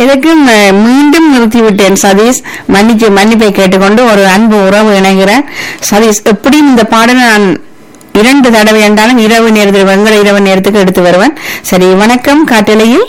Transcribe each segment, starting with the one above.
எதுக்கும் அஹ், மீண்டும் நிறுத்திவிட்டேன் சதீஷ் மன்னிச்சு மன்னிப்பை கேட்டுக்கொண்டு ஒரு அன்பு உறவு இணைகிறேன் சதீஷ் எப்படியும் இந்த பாடலை நான் இரண்டு தடவை என்றாலும் இரவு நேரத்தில் வெங்கட இரவு நேரத்துக்கு எடுத்து வருவேன் சரி வணக்கம் காட்டலையில்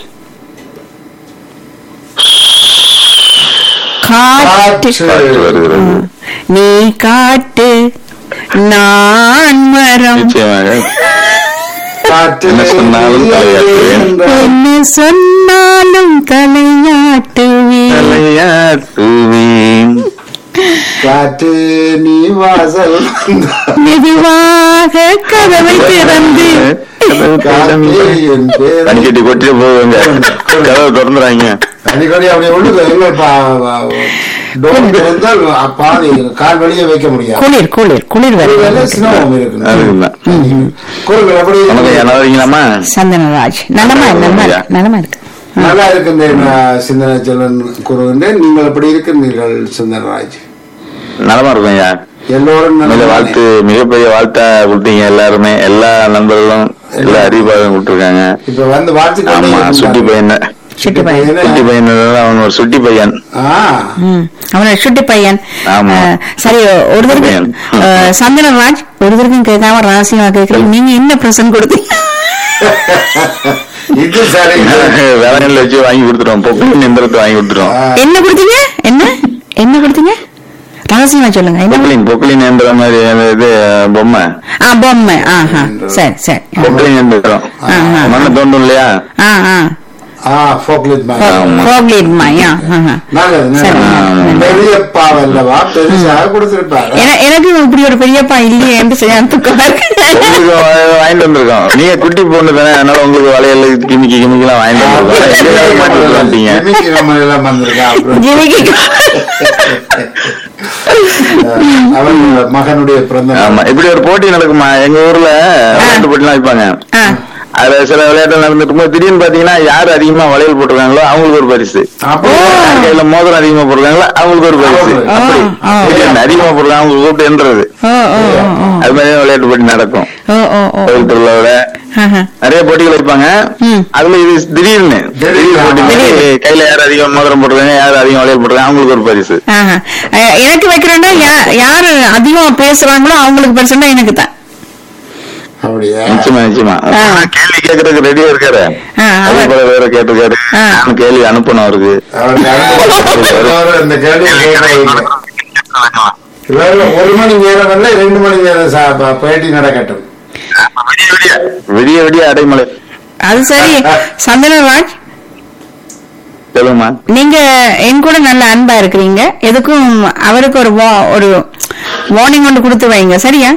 காட்டு காற்று வருகிறது நீ காட்டு நான் மரம் நிச்சயமாக காற்றிலே என்ன சொன்னாலும் தலையாட்டுவேன். என்றால் என்ன சொன்னாலும் தலையாட்டுவேன் தலையாட்டுவேன் காற்று நீ வாசல் வந்தால் மெதுவாக கதவை திறந்து காற்றே என் பேரை பனிக்கட்டி கொட்டிட்டு போவாங்க கதவை திறந்துறாங்க அடிக்கடி அப்படி உள்ளுக்கு எங்க பா- டோர் திறந்தால் பாதி கால் வெளியே வைக்க முடியாது குளிர் குளிர் குளிர் ஒருவேளை வருகிறது சினமும் இருக்கு அதுதான் குரல் எப்படி வணக்கம் இருக்கு? நல்லா இருக்கீங்களாம்மா சந்தனராஜ் நலமா நலமா இருக்கு, நலமா இருக்கு நல்லா இருக்கின்றேன் நான் சிந்தனை செல்வன் கூறுகின்றேன் நீங்கள் எப்படி இருக்கின்றீர்கள் சிந்தனராஜ் நலமா இருக்கும் ஐயா எல்லோரும் மிக நலமா- வாழ்த்து மிகப்பெரிய வாழ்த்தா கொடுத்தீங்க எல்லாருமே எல்லா நண்பர்களும் எல்லா அறிவாகவும் கொடுத்துருக்காங்க இப்ப வந்து வாழ்த்து கொண்டே ஆமா சுட்டி இருக்கின்றார்கள். பையன் சுட்டி பையன் சுட்டி பையன் அவன் ஒரு சுட்டி பையன் ஆ ம் அவன சுட்டி பையன் ஆமா. அஹ், சரி ஒருத்தருக்கு பையன். அஹ், சந்தனராஜ் ஒருத்தருக்கும் கேட்காம ரகசியமா கேட்கறீங்க நீங்க என்ன பிரசன்ட் கொடுத்தீங்க இது சரி வேலைகள் வச்சு வாங்கி கொடுத்துருவோம் பொக்கலின் எந்திரத்தை வாங்கி கொடுத்துருவோம் ஆ, என்ன கொடுத்தீங்க என்ன என்ன கொடுத்தீங்க ரகசியமா சொல்லுங்க என்ன பொக்கலின் பொக்கலின் எந்திரம் மாதிரி அந்த இது பொம்மை ஆ பொம்மை ஆஹா சரி சரி ஆ. பொக்கலின் எந்திரம் ஆஹா. மண்ணை தோண்டும் இல்லையா ஆ ஆ ஆ ஃபோக்லிட் மாதிரி ஆமா. கோக்லீட் மையா ஆஹா நல்லது சரி. நல்லது. பெரியப்பா வல்லவா பெருசாக கொடுத்திருப்பாரு என- எனக்கு இப்படி ஒரு பெரியப்பா இல்லையே என்று சரியான துக்கமா இருக்கு உங்களுக்கு வா- வாங்கிட்டு வந்திருக்கோம் நீங்க குட்டி பொண்ணு தானே அதனால உங்களுக்கு வளையல் கிமிக்கி கிமிக்கெல்லாம் வாங்கிட்டு வந்திருக்கோம் எங்களுக்காக மாட்டி வந்துட்டீங்க ஜிமிக்கி நம்ம எல்லாம் வந்திருக்கா அப்புறம் ஜிமிக்கு அவன் மகனுடைய பிறந்த நாள். ஆமா இப்படி ஒரு போட்டி நடக்குமா எங்க ஊர்ல விளையாட்டு போட்டிலாம் வைப்பாங்க ஆ அதுல சில விளையாட்டு நடந்துட்டு இருக்கும்போது திடீர்னு பாத்தீங்கன்னா யார் அதிகமா வளையல் போட்டிருக்காங்களோ அவங்களுக்கு ஒரு பரிசு அப்போ யார் கையில மோதிரம் அதிகமா போடுறாங்களோ அவங்களுக்கு ஒரு பரிசு ஆ, அப்படி ஆ. திடீர்னு அதிகமா போடுறாங்க அவங்க கூப்பிட்டு என்றது ஓ ஓ ஓ ஓ அது மாதிரி விளையாட்டு போட்டி நடக்கும் ஓ ஓ ஓ கோயில் திருவிழாவோட ஆஹா. நிறைய போட்டிகள் வைப்பாங்க ம். அதுல இது திடீர்னு திடீர் போட்டி மாதிரி கையில யார் அதிகம் மோதிரம் போடுறாங்க யார் அதிகம் வளையல் போடுறாங்க அவங்களுக்கு ஒரு பரிசு ஆஹா. அஹ், எனக்கு வைக்கிறேன்னா யா- யாரு அதிகமா பேசுறாங்களோ அவங்களுக்கு பிரச்சனை எனக்கு தான் அப்படியா நிச்சயமா நிச்சயமா ஆ. கேள்வி கேட்கறதுக்கு ரெடியா இருக்காரு ஆ, அதே அவர்- போல வேற கேட்டிருக்காரு ஆ. நானும் கேள்வி அனுப்பணும் அவருக்கு அவனுக்கு அனுபவம் இந்த கேள்வி கேட்க இவரு ஒரு மணி நேரம் இல்ல ரெண்டு மணி நேரம் சா- ப- பேட்டி நடக்கட்டும் விடிய விடிய அடைமலை அது சரி சந்தனராஜ் சொல்லுங்கம்மா நீங்க என் கூட நல்ல அன்பா இருக்கிறீங்க எதுக்கும் அவருக்கு ஒரு வா- ஒரு வார்னிங் ஒன்று கொடுத்து வைங்க சரியா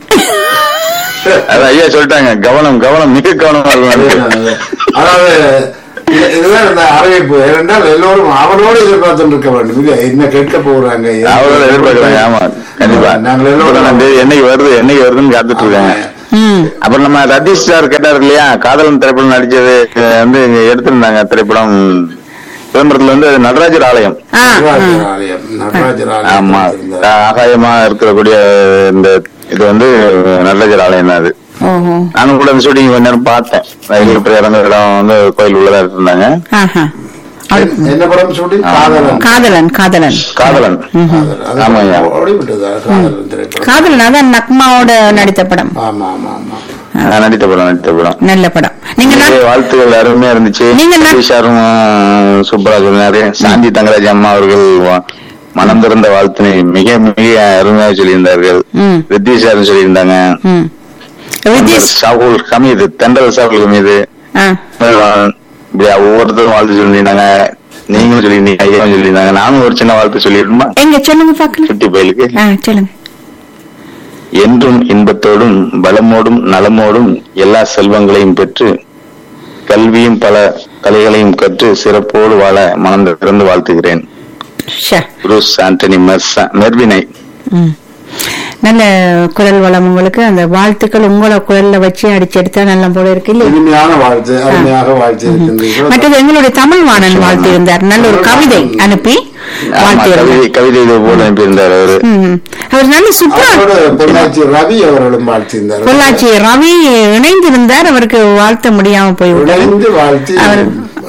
அது ஐயா சொல்லிட்டாங்க கவனம் கவனம் மிக கவனமா இருக்கணும் அதாவது இது- இதுதான் இந்த அறிவிப்பு ஏனென்றால் எல்லோரும் அவரோடு எதிர்பார்த்து இருக்க வேண்டும் இல்ல என்ன கேட்க போறாங்க அவரோட எதிர்பார்க்கறாங்க ஆமா கண்டிப்பா நாங்கள் இப்பதான் எல்லோரும் அந்த என்னைக்கு வருது என்னைக்கு வருதுன்னு காத்துட்டு இருக்காங்க ம் அப்புறம் நம்ம ரதீஷ் சார் கேட்டார் இல்லையா காதலன் திரைப்படம் நடிச்சது அஹ், வந்து இங்க எடுத்திருந்தாங்க திரைப்படம் விளம்பரத்துல வந்து அது நடராஜர் ஆலயம் ஆ ஆ. நடராஜர் ஆலயம் நடராஜர் ஆலயம் ஆமா இருந்தார். ஆகாயமா இருக்கக்கூடிய இந்த இது வந்து நடராஜர் ஆலயம் தான் அது ஓஹோ நானும் கூட அந்த ஷூட்டிங் கொஞ்ச நேரம் பார்த்தேன் ரயில் இறந்த இடம் வந்து கோயில் உள்ளதா இருந்தாங்க ஆஹா அது- என்ன படம் சொல்லி காதலன் காதலன் காதலன் காதலன் காதலன். அது ஆமாய்யா. ஓடிவிட்டதா காதலன் திரைப்படம் காதலன் அதான் நக்மாவோட நடித்த படம் ஆமா ஆமா ஆமா நான் நடித்த படம் நடித்த படம் நல்ல படம் நீங்க ந- நிறைய வாழ்த்துக்கள் அருமையா இருந்துச்சு நீங்க ந- ஈஷாரும் சூப்பரா சொன்னாரு சாந்தி தங்கராஜ் அம்மா அவர்கள் வா- மனம் திறந்த வாழ்த்தினை மிக மிக அருமையாக சொல்லியிருந்தார்கள் ம். ரித்தீஷாரும் சொல்லியிருந்தாங்க ம் விஜய் சாகுல் ஹமீது தென்றல் சாகுல் ஹமீது ஆ இப்படி ஒவ்வொருத்தரும் வாழ்த்து சொல்லியிருந்தாங்க நீங்களும் சொல்லியிருந்தீங்க ஐயாவும் சொல்லியிருந்தாங்க நானும் ஒரு சின்ன வாழ்த்து சொல்லிடணுமா எங்க சொல்லுங்க பாக்கலாம் சுட்டி பயலுக்கு ஆ சொல்லுங்க என்றும் இன்பத்தோடும் பலமோடும் நலமோடும் எல்லா செல்வங்களையும் பெற்று கல்வியும் பல கலைகளையும் கற்று சிறப்போடு வாழ மனம் திறந்து வாழ்த்துகிறேன் ஷா புரூஸ் ஆண்டனி மெர்சா மெர்வினை ம். நல்ல குரல் வளம் உங்களுக்கு அந்த வாழ்த்துக்கள் உங்களோட குரல்ல வச்சு அடிச்செடுத்தா நல்ல போல இருக்கு இல்லையா இனிமையான வாழ்த்து அருமையாக வாழ்த்து இருக்கின்றீர்கள் மற்றது எங்களுடைய தமிழ் வாணன் வாழ்த்து இருந்தார் நல்ல ஒரு கவிதை அனுப்பி ஆமா வாழ்த்து கவிதை இருந்தார் கவிதை இது போல அனுப்பியிருந்தார் அவரு ம். அவர் நல்ல சூப்பரா அவரோட பொள்ளாச்சி ரவி அவர்களும் வாழ்த்தியிருந்தார் பொள்ளாச்சி ரவி இணைந்திருந்தார் அவருக்கு வாழ்த்த முடியாம போய்விட்டார் இணைந்து வாழ்த்தி அவர்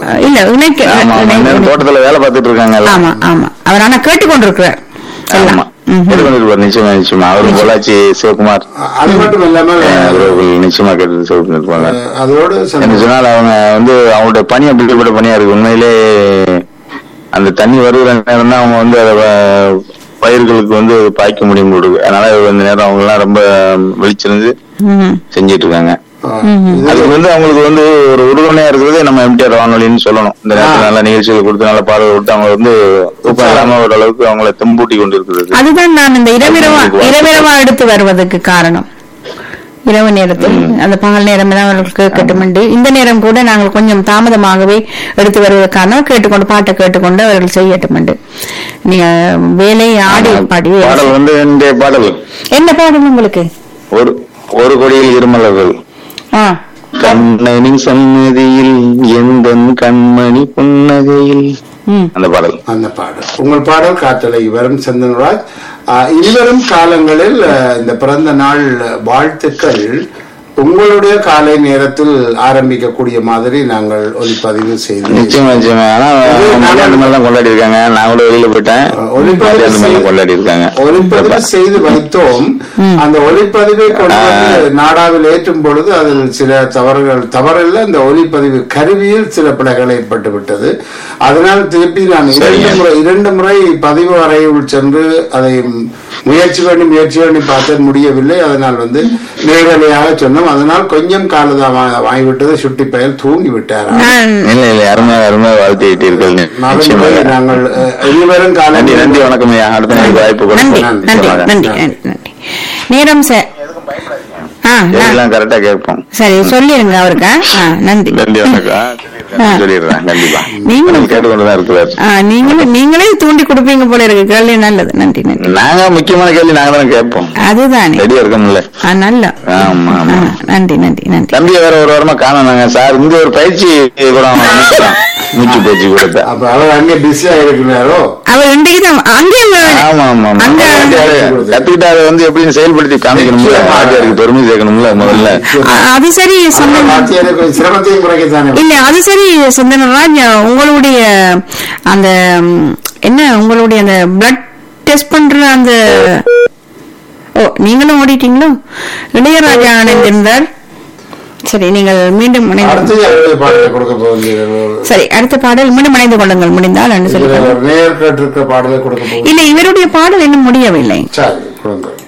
அஹ், இல்ல இணைக்க ஆமா இணை- மன்னன் தோட்டத்துல வேலை பார்த்துட்டு இருக்காங்க எல்லாம். ஆமா ஆமா அவர் ஆனா கேட்டுக்கொண்டிருக்கிறார் ஆமா எல்லாம். ம்ஹும். கேட்டுக்கொண்டிருப்பார் நிச்சயமா நிச்சயமா அவரும் பொள்ளாச்சி சிவகுமார் அது மட்டும் இல்லாமல் அஹ், அவர்கள் நிச்சயமா கேட்டு சொல்லிருப்பாங்க அஹ், அதோடு என்ன சந்தோஷம். சொன்னால் அவங்க வந்து அவங்களுடைய பணி அப்படிப்பட்ட பணியா இருக்கு உண்மையிலே அந்த தண்ணி வருகிற நேரம் தான் அவங்க வந்து அதை வ- பயிர்களுக்கு வந்து பாய்க்க முடியும் போல இருக்கு. அதனால இந்த நேரம் அவங்க எல்லாம் ரொம்ப விழிச்சிருந்து ம்ஹும். செஞ்சிட்டு இருக்காங்க அஹ், ம்ஹும். இது- அதுக்கு வந்து அவங்களுக்கு வந்து ஒரு உறுதுணையா இருக்கிறது நம்ம எம்டிஆர் வானொலின்னு சொல்லணும் இந்த நேரத்தில் நல்ல நிகழ்ச்சிகள் கொடுத்து நல்ல பாடல் கொடுத்து அவங்க வந்து தூக்கம் இல்லாம ஒரு அளவுக்கு அவங்கள தெம்பூட்டி கொண்டு இருக்கிறது அதுதான் நான் இந்த இரவிரவா அதுக்கு வாழ்த்துக்கள். இரவிரவா எடுத்து வருவதற்கு காரணம் இரவு நேரத்தில் அந்த பகல் நேரம் தான் அவர்களுக்கு கேட்கட்டும் இந்த நேரம் கூட நாங்கள் கொஞ்சம் தாமதமாகவே எடுத்து வருவதற்கு காரணம் கேட்டுக்கொண்டு பாட்டை கேட்டுக்கொண்டு அவர்கள் செய்யட்டும் நீங்க வேலை ஆடி பாடி பாடல் வந்து இந்த பாடல் என்ன பாடல் உங்களுக்கு ஒரு ஒரு கொடியில் இருமலர்கள் ஆ கண்ணனின் சன்னதியில் எந்த கண்மணி புன்னகையில் ம் அந்த பாடல் அந்த பாடல் உங்கள் பாடல் காற்றலை வரும் சந்தன்ராஜ் ஆஹ், இனிவரும் காலங்களில் ஆஹ், இந்த பிறந்த நாள் வாழ்த்துக்கள் உங்களுடைய காலை நேரத்தில் ஆரம்பிக்கக்கூடிய மாதிரி நாங்கள் ஒளிப்பதிவு செய்து நிச்சயமா நிச்சயமா ஆனா மதியானம் மேல தான் கொண்டாடி இருக்காங்க நான் கூட வெளியில போயிட்டேன் ஒளிப்பதிவு மதியானம் மேல செய்து- கொண்டாடி இருக்காங்க ஒளிப்பதிவு செய்து வைத்தோம் அந்த ஒளிப்பதிவை கொண்டு வந்து நாடாவில் ஏற்றும் பொழுது அதில் சில தவறுகள் தவறில்ல இந்த ஒளிப்பதிவு கருவியில் சில பிழைகள் ஏற்பட்டு விட்டது அதனால் திருப்பி நான் இரண்டு சரிங்க. முறை இரண்டு முறை பதிவு அறையுள் சென்று அதை முயற்சி பண்ணி முயற்சி பண்ணி பார்த்து முடியவில்லை அதனால் வந்து நேரடியாக சொன்னோம் அதனால் கொஞ்சம் காலதாக வாங்கிவிட்டது சுட்டி பயல் தூங்கி விட்டார் நான் இல்ல இல்ல அருமையா அருமையா வாழ்த்திட்டீர்கள் நிச்சயமா நாளை நாங்கள் அஹ், இனிவரும் நன்றி காலம் நன்றி வணக்கம் ஐயா அடுத்த நாள் வாய்ப்பு நன்றி கொடுப்போம் நன்றி நிச்சயமாக. நன்றி நன்றி நன்றி நேரம் சார் ஆ நான்- எல்லாம் கரெக்டா கேட்போம் சரி சொல்லிருங்க அவருக்கு ஆ நன்றி நன்றி வணக்கம் ஆ. சொல்லிடுறேன் கண்டிப்பா நீங்களும் கேட்டுக்கொண்டுதான் இருக்கிறார் ஆ நீங்களும் நீங்களே தூண்டி கொடுப்பீங்க போல இருக்கு கேள்வி நல்லது நன்றி நன்றி நாங்க முக்கியமான கேள்வி நாங்க தான் கேட்போம் அதுதானே ரெடியா இருக்கோம்ல ஆ நல்ல ஆமா ஆ, ஆமா நன்றி நன்றி நன்றி தம்பியை வேற ஒரு வாரமா காணோம் சார் இங்க ஒரு பயிற்சி கூட அவன் அனுப்பிச்சான். மூச்சு பயிற்சி கொடுத்த அப்ப அவர் அங்கே பிஸியா இருக்கிறாரோ அவர் இன்றைக்கு தான் அங்கே ஆமா ஆமா ஆமா அங்க கத்துக்கிட்டு அதை வந்து எப்படின்னு செயல்படுத்தி காமிக்கணும்ல ஆட்டியாருக்கு பெருமை சேர்க்கணும்ல முதல்ல ஆ, அது சரி சொந்த வாத்தியாரை கொஞ்சம் சிரமத்தையும் குறைக்கத்தானே இல்ல அது சரி சந்தனராஜ் உங்களுடைய அந்த ம், என்ன உங்களுடைய அந்த பிளட் டெஸ்ட் பண்ற அந்த ஓ நீங்களும் ஓடிட்டீங்களோ இளையராஜா இணைந்திருந்தார் சரி நீங்கள் மீண்டும் இணைந்து அடுத்து யாருடைய பாடலை கொடுக்க போகிறீர்கள் சரி அடுத்த பாடல் மீண்டும் இணைந்து கொள்ளுங்கள் முடிந்தால் என்று இதுல சொல்லுங்கள் ஒரு நேர் கேட்டிருக்க பாடலை கொடுக்க போகிறீர்கள் இல்ல இவருடைய பாடல் இன்னும் முடியவில்லை சரி கொடுங்க